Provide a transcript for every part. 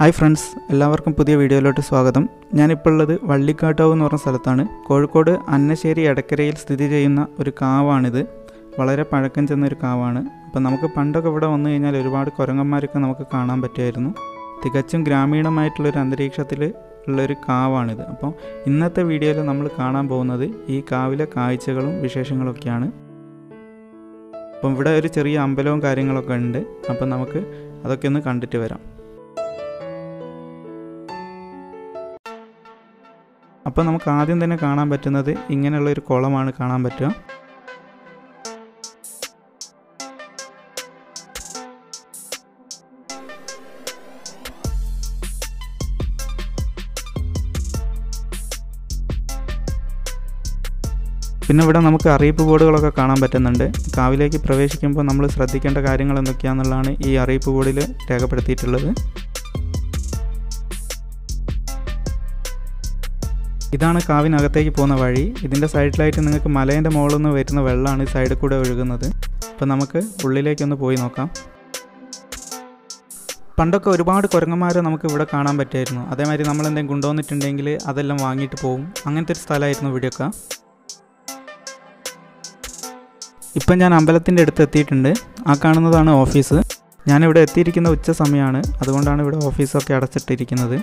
hi friends എല്ലാവർക്കും പുതിയ വീഡിയോയിലോട്ട് സ്വാഗതം ഞാനിപ്പോൾ ഉള്ളത് വള്ളിക്കാട്ടാവ് എന്ന് പറഞ്ഞ സ്ഥലത്താണ് കോഴിക്കോട് അന്നശ്ശേരി എടക്കരയിൽ സ്ഥിതി ചെയ്യുന്ന ഒരു കാവാണിത് വളരെ പഴക്കം ചെന്ന ഒരു കാവാണ് അപ്പം നമുക്ക് പണ്ടൊക്കെ ഇവിടെ വന്നു കഴിഞ്ഞാൽ ഒരുപാട് കുരങ്ങന്മാരൊക്കെ നമുക്ക് കാണാൻ പറ്റുമായിരുന്നു തികച്ചും ഗ്രാമീണമായിട്ടുള്ളൊരു അന്തരീക്ഷത്തിൽ ഉള്ളൊരു കാവാണിത് അപ്പോൾ ഇന്നത്തെ വീഡിയോയിൽ നമ്മൾ കാണാൻ പോകുന്നത് ഈ കാവിലെ കാഴ്ചകളും വിശേഷങ്ങളൊക്കെയാണ് അപ്പം ഇവിടെ ഒരു ചെറിയ അമ്പലവും കാര്യങ്ങളൊക്കെ ഉണ്ട് അപ്പം നമുക്ക് അതൊക്കെ ഒന്ന് കണ്ടിട്ട് വരാം അപ്പോൾ നമുക്ക് ആദ്യം തന്നെ കാണാൻ പറ്റുന്നത് ഇങ്ങനെയുള്ള ഒരു കുളമാണ് കാണാൻ പറ്റുക പിന്നെ ഇവിടെ നമുക്ക് അറിയിപ്പ് ബോർഡുകളൊക്കെ കാണാൻ പറ്റുന്നുണ്ട് കാവിലേക്ക് പ്രവേശിക്കുമ്പോൾ നമ്മൾ ശ്രദ്ധിക്കേണ്ട കാര്യങ്ങൾ എന്തൊക്കെയാണെന്നുള്ളതാണ് ഈ അറിയിപ്പ് ബോർഡിൽ രേഖപ്പെടുത്തിയിട്ടുള്ളത് ഇതാണ് കാവിനകത്തേക്ക് പോകുന്ന വഴി ഇതിൻ്റെ സൈഡിലായിട്ട് നിങ്ങൾക്ക് മലേൻ്റെ മുകളിൽ നിന്ന് വരുന്ന വെള്ളമാണ് ഈ സൈഡിൽ കൂടെ ഒഴുകുന്നത് അപ്പോൾ നമുക്ക് ഉള്ളിലേക്കൊന്ന് പോയി നോക്കാം പണ്ടൊക്കെ ഒരുപാട് കുരങ്ങന്മാരെ നമുക്ക് ഇവിടെ കാണാൻ പറ്റുമായിരുന്നു അതേമാതിരി നമ്മൾ എന്തെങ്കിലും കൊണ്ടുവന്നിട്ടുണ്ടെങ്കിൽ അതെല്ലാം വാങ്ങിയിട്ട് പോകും അങ്ങനത്തെ ഒരു സ്ഥലമായിരുന്നു ഇവിടെയൊക്കെ ഇപ്പം ഞാൻ അമ്പലത്തിൻ്റെ അടുത്ത് എത്തിയിട്ടുണ്ട് ആ കാണുന്നതാണ് ഓഫീസ് ഞാനിവിടെ എത്തിയിരിക്കുന്ന ഉച്ച സമയമാണ് അതുകൊണ്ടാണ് ഇവിടെ ഓഫീസൊക്കെ അടച്ചിട്ടിരിക്കുന്നത്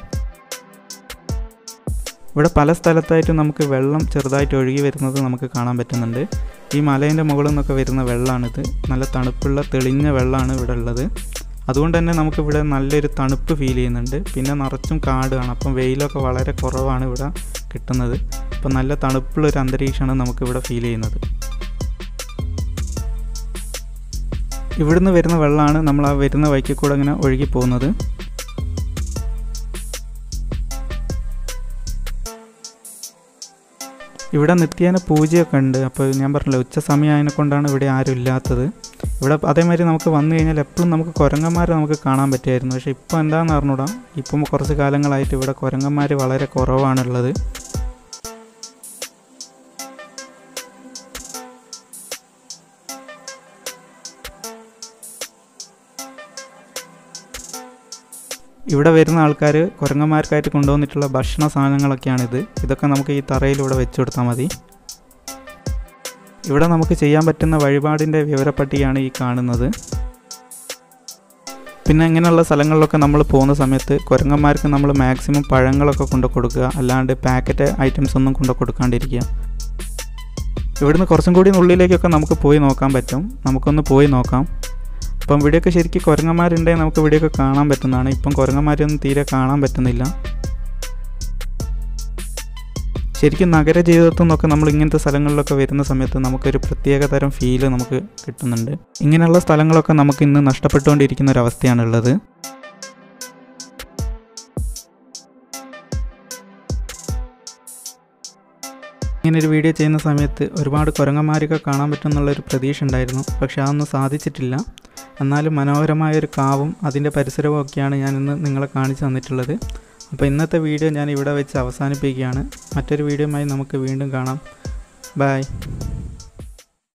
ഇവിടെ പല സ്ഥലത്തായിട്ട് നമുക്ക് വെള്ളം ചെറുതായിട്ട് ഒഴുകി വരുന്നത് നമുക്ക് കാണാൻ പറ്റുന്നുണ്ട് ഈ മലേൻ്റെ മുകളിൽ നിന്നൊക്കെ വരുന്ന വെള്ളമാണിത് നല്ല തണുപ്പുള്ള തെളിഞ്ഞ വെള്ളമാണ് ഇവിടെ ഉള്ളത് അതുകൊണ്ട് തന്നെ നമുക്കിവിടെ നല്ലൊരു തണുപ്പ് ഫീൽ ചെയ്യുന്നുണ്ട് പിന്നെ നിറച്ചും കാടാണ് അപ്പം വെയിലൊക്കെ വളരെ കുറവാണ് ഇവിടെ കിട്ടുന്നത് അപ്പം നല്ല തണുപ്പുള്ള ഒരു അന്തരീക്ഷമാണ് നമുക്കിവിടെ ഫീൽ ചെയ്യുന്നത് ഇവിടുന്ന് വരുന്ന വെള്ളമാണ് നമ്മൾ ആ വരുന്ന വഴിക്ക് കൂടെ ഇങ്ങനെ ഒഴുകി പോകുന്നത് ഇവിടെ നിത്യേന പൂജയൊക്കെ ഉണ്ട് അപ്പോൾ ഞാൻ പറഞ്ഞില്ല ഉച്ച സമയം ആയതിനെ കൊണ്ടാണ് ഇവിടെ ആരും ഇല്ലാത്തത് ഇവിടെ അതേമാതിരി നമുക്ക് വന്നു കഴിഞ്ഞാൽ എപ്പോഴും നമുക്ക് കുരങ്ങന്മാരെ നമുക്ക് കാണാൻ പറ്റുമായിരുന്നു പക്ഷേ ഇപ്പോൾ എന്താണെന്ന് അറിഞ്ഞൂടാ ഇപ്പം കുറച്ച് കാലങ്ങളായിട്ട് ഇവിടെ കുരങ്ങന്മാർ വളരെ കുറവാണുള്ളത് ഇവിടെ വരുന്ന ആൾക്കാർ കുരങ്ങന്മാർക്കായിട്ട് കൊണ്ടുവന്നിട്ടുള്ള ഭക്ഷണ സാധനങ്ങളൊക്കെയാണിത് ഇതൊക്കെ നമുക്ക് ഈ തറയിലൂടെ വെച്ചു കൊടുത്താൽ മതി ഇവിടെ നമുക്ക് ചെയ്യാൻ പറ്റുന്ന വഴിപാടിൻ്റെ വിവരപ്പട്ടികയാണ് ഈ കാണുന്നത് പിന്നെ ഇങ്ങനെയുള്ള സ്ഥലങ്ങളിലൊക്കെ നമ്മൾ പോകുന്ന സമയത്ത് കുരങ്ങന്മാർക്ക് നമ്മൾ മാക്സിമം പഴങ്ങളൊക്കെ കൊണ്ടു കൊടുക്കുക അല്ലാണ്ട് പാക്കറ്റ് ഐറ്റംസ് ഒന്നും കൊണ്ടു കൊടുക്കാണ്ടിരിക്കുക ഇവിടുന്ന് കുറച്ചും കൂടി ഉള്ളിലേക്കൊക്കെ നമുക്ക് പോയി നോക്കാൻ പറ്റും നമുക്കൊന്ന് പോയി നോക്കാം അപ്പം ഇവിടെയൊക്കെ ശരിക്കും കുരങ്ങന്മാരുണ്ടെങ്കിൽ നമുക്ക് ഇവിടെയൊക്കെ കാണാൻ പറ്റുന്നതാണ് ഇപ്പം കുരങ്ങന്മാരൊന്നും തീരെ കാണാൻ പറ്റുന്നില്ല ശരിക്കും നഗര ജീവിതത്തിൽ നിന്നൊക്കെ നമ്മൾ ഇങ്ങനത്തെ സ്ഥലങ്ങളിലൊക്കെ വരുന്ന സമയത്ത് നമുക്കൊരു പ്രത്യേക തരം ഫീല് നമുക്ക് കിട്ടുന്നുണ്ട് ഇങ്ങനെയുള്ള സ്ഥലങ്ങളൊക്കെ നമുക്ക് ഇന്ന് നഷ്ടപ്പെട്ടുകൊണ്ടിരിക്കുന്ന ഒരു അവസ്ഥയാണുള്ളത് ഇങ്ങനെ ഒരു വീഡിയോ ചെയ്യുന്ന സമയത്ത് ഒരുപാട് കുരങ്ങന്മാരൊക്കെ കാണാൻ പറ്റുമെന്നുള്ളൊരു പ്രതീക്ഷ ഉണ്ടായിരുന്നു പക്ഷെ അതൊന്നും സാധിച്ചിട്ടില്ല എന്നാലും മനോഹരമായ ഒരു കാവും അതിൻ്റെ പരിസരവും ഒക്കെയാണ് ഞാൻ ഇന്ന് നിങ്ങളെ കാണിച്ചു തന്നിട്ടുള്ളത് അപ്പോൾ ഇന്നത്തെ വീഡിയോ ഞാൻ ഇവിടെ വെച്ച് അവസാനിപ്പിക്കുകയാണ് മറ്റൊരു വീഡിയോയുമായി നമുക്ക് വീണ്ടും കാണാം ബൈ